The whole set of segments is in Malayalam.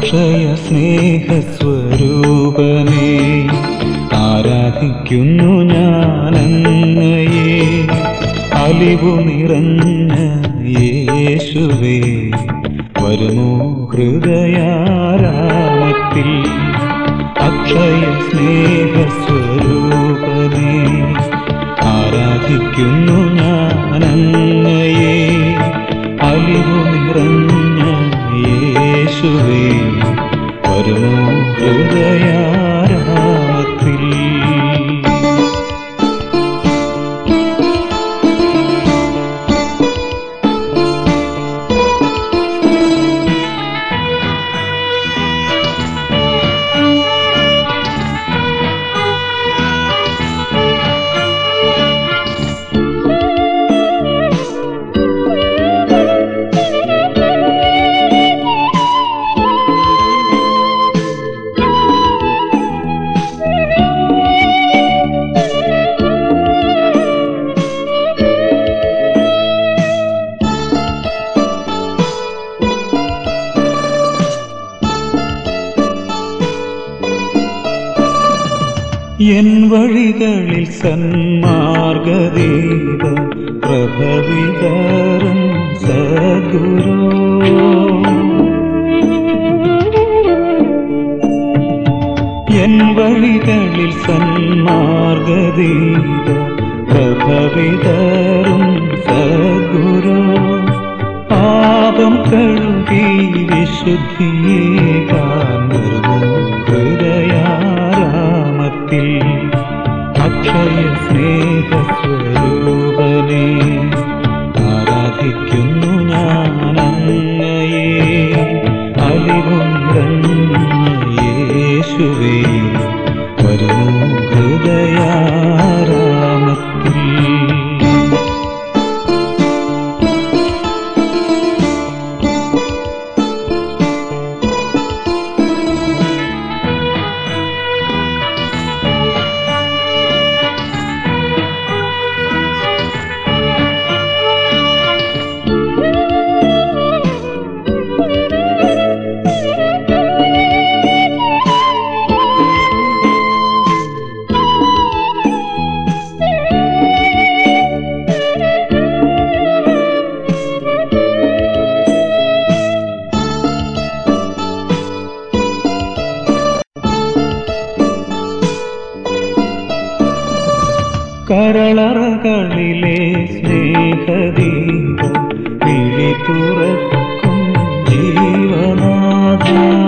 അക്ഷയ സ്നേഹസ്വരൂപനെ ആരാധിക്കുന്നു ഞാനങ്ങയെ അലിവു നിറഞ്ഞ യേശുവേ വരുമോ ഹൃദയാരാമത്തിൽ അക്ഷയ സ്നേഹസ്വരൂപനെ ആരാധിക്കുന്നു ഞാനങ്ങയെ അലിവു നിറഞ്ഞ യേശുവേ വരുമോ ഹൃദയാരാമത്തിൽ എൻ വഴികളിൽ സന്മാർഗദീപ പ്രഭവിതറും സദ്ഗുരു എൻ വഴികളിൽ സന്മാർഗദീപ പ്രഭവിതറും സദ്ഗുരു പാപം കഴുകി വിശുദ്ധിയെ കാണുന്നു ഹൃദയാരാമത്തിൽ അക്ഷയ സ്നേഹസ്വരൂപനെ ആരാധിക്കുന്നു ഞാനങ്ങയെ അലിവും യേശുവേ വരുമോ ഹൃദയാരാമത്തിൽ കരളറകളിലെ സ്നേഹദീപ വിളി തുറക്കും ജീവനാഥ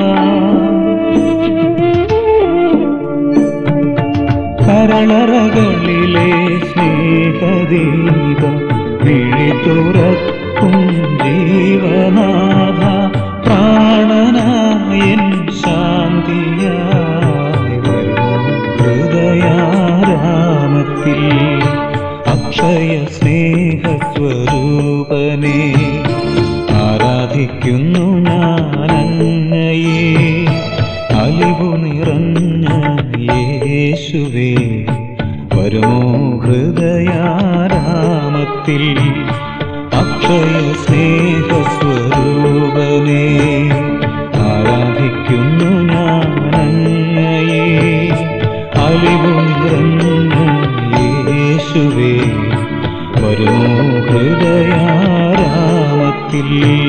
കരളറകളിലെ സ്നേഹദീപ വിളി തുറക്കും ജീവനാഥ പ്രാണനായൻ ശാന്തിയായി വരുമോ ഹൃദയാരാമത്തിൽ അക്ഷയ സ്നേഹസ്വരൂപനെ ആരാധിക്കുന്നു ഞാനങ്ങയെ അലിവു നിറഞ്ഞ യേശുവേ വരുമോ ഹൃദയാരാമത്തിൽ അക്ഷയ സ്നേഹസ്വരൂപനെ ആരാധിക്കുന്നു ഞാനങ്ങയെ അലിവു നിറഞ്ഞ യേശുവേ വരുമോ ഹൃദയാരാമത്തിൽ